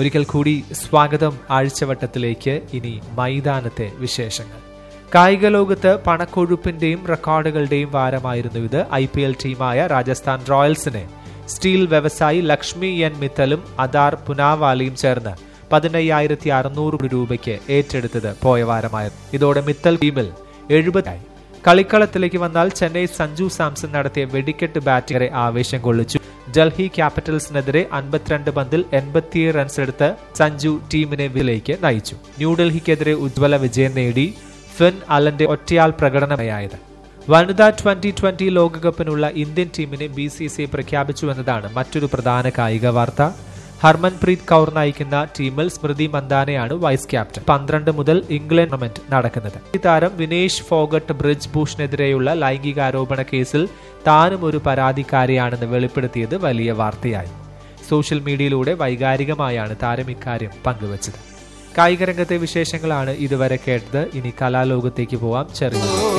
ഒരിക്കൽ കൂടി സ്വാഗതം ആഴ്ചവട്ടത്തിലേക്ക് ഇനി മൈതാനത്തെ വിശേഷങ്ങൾ കായിക ലോകത്ത് പണക്കൊഴുപ്പിന്റെയും റെക്കോർഡുകളുടെയും വാരമായിരുന്നു ഇത് ഐ പി എൽ ടീമായ രാജസ്ഥാൻ റോയൽസിനെ സ്റ്റീൽ വ്യവസായി ലക്ഷ്മി എൻ മിത്തലും അദാർ പുനാവാലയും ചേർന്ന് പതിനയ്യായിരത്തി അറുന്നൂറ് രൂപയ്ക്ക് ഏറ്റെടുത്തത് പോയ വാരമായിരുന്നു ഇതോടെ മിത്തൽ ടീമിൽ എഴുപതായി കളിക്കളത്തിലേക്ക് വന്നാൽ ചെന്നൈ സഞ്ജു സാംസൺ നടത്തിയ വെടിക്കെട്ട് ബാറ്റിംഗറെ ആവേശം കൊള്ളിച്ചു ഡൽഹി ക്യാപിറ്റൽസിനെതിരെ അൻപത്തിരണ്ട് പന്തിൽ എൺപത്തിയേഴ് റൺസ് എടുത്ത് സഞ്ജു ടീമിനെ വിലേക്ക് നയിച്ചു ന്യൂഡൽഹിക്കെതിരെ ഉജ്ജ്വല വിജയം നേടി ഫിൻ അലന്റെ ഒറ്റയാൾ പ്രകടനമായത് വനിതാ ട്വന്റി ട്വന്റി ലോകകപ്പിനുള്ള ഇന്ത്യൻ ടീമിനെ ബി സി സി പ്രഖ്യാപിച്ചുവെന്നതാണ് മറ്റൊരു പ്രധാന കായിക വാർത്ത ഹർമൻപ്രീത് കൗർ നയിക്കുന്ന ടീമിൽ സ്മൃതി മന്ദാനയാണ് വൈസ് ക്യാപ്റ്റൻ പന്ത്രണ്ട് മുതൽ ഇംഗ്ലണ്ട് ടൂർണമെന്റ് നടക്കുന്നത് ഈ താരം വിനേഷ് ഫോഗട്ട് ബ്രിജ് ഭൂഷണെതിരെയുള്ള ലൈംഗികാരോപണ കേസിൽ താനും ഒരു പരാതിക്കാരിയാണെന്ന് വെളിപ്പെടുത്തിയത് വലിയ വാർത്തയായി സോഷ്യൽ മീഡിയയിലൂടെ വൈകാരികമായാണ് താരം ഇക്കാര്യം പങ്കുവച്ചത് കായിക രംഗത്തെ വിശേഷങ്ങളാണ് ഇതുവരെ കേട്ടത് ഇനി കലാലോകത്തേക്ക് പോവാം ചെറിയ